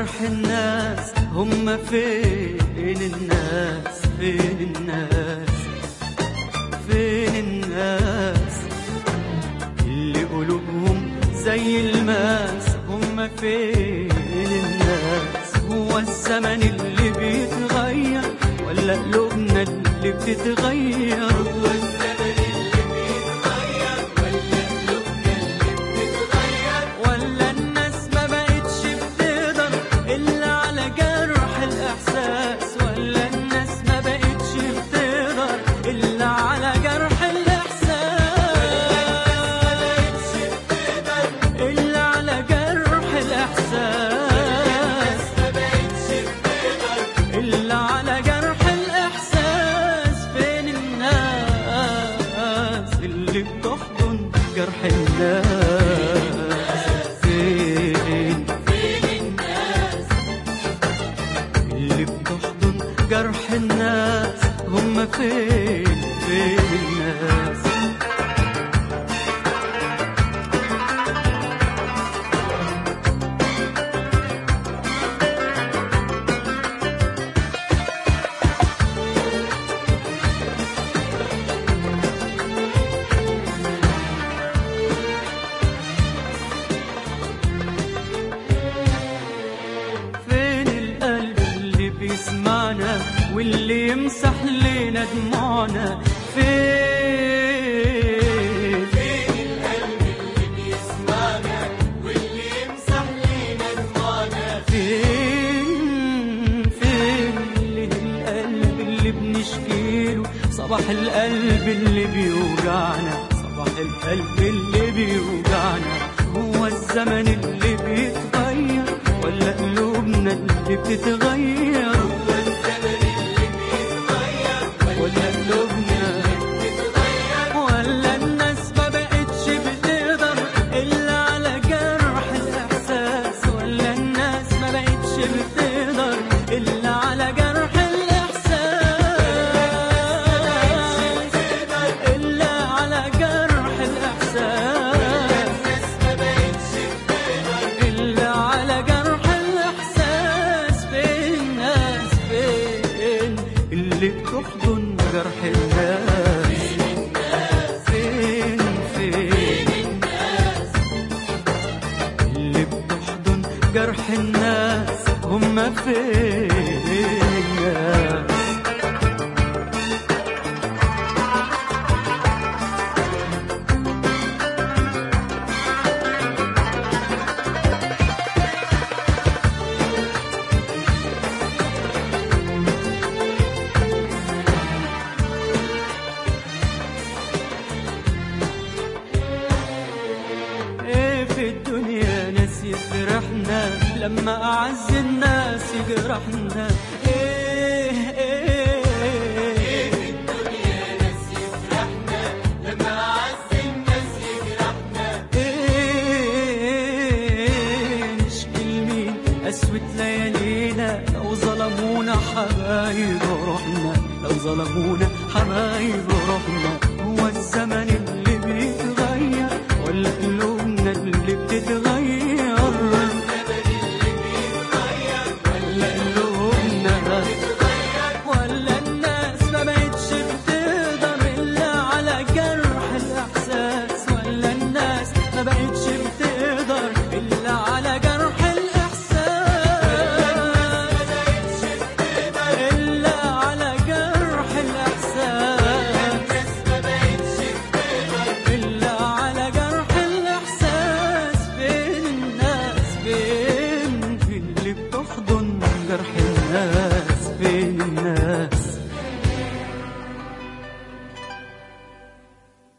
جرح الناس هم فين الناس فين الناس فين الناس اللي قلوبهم زي الماس هم فين الناس هو الزمن اللي بيتغير ولا قلوبنا اللي بتتغير هو الزمن اللي بيتغير ولا قلوبنا اللي بتتغير ولا الناس ما بقتش بتقدر إلا على جرح الإحساس ولا الناس ما بقتش بتقدر إلا على جرح الإحساس إلا على جرح الإحساس إلا على جرح الإحساس فين الناس اللي بتحضن جرح الناس فين اللي بتحضن جرح الناس هم فين فين الناس فين القلب اللي بيسمعنا واللي يمسح لنا دموعنا فين فين القلب اللي بيسمعنا واللي يمسح لنا دموعنا فين فين اللي القلب اللي بنشكيله صباح القلب اللي بيوجعنا صباح القلب اللي بيوجعنا هو الزمن اللي بيتغير ولا قلوبنا اللي بتتغير هو الزمن اللي بيتغير ولا قلوبنا ولا الناس ما بقتش بتقدر إلا على جرح الإحساس ولا الناس ما بقتش بتقدر إلا على جرح الإحساس إلا على جرح الإحساس إلا على جرح الإحساس فين الناس فين اللي بتحضن جرح الناس فين فين اللي بتحضن جرح الناس هم فين الناس ايه في الدنيا ناس يفرحنا لما اعز الناس يجرحنا ايه ايه ايه في الدنيا ناس يفرحنا لما اعز الناس يجرحنا ايه نشكي لمين اسود ليالينا لو ظلمونا حبايب روحنا لو ظلمونا حبايب روحنا هو الزمن اللي بيتغير ولا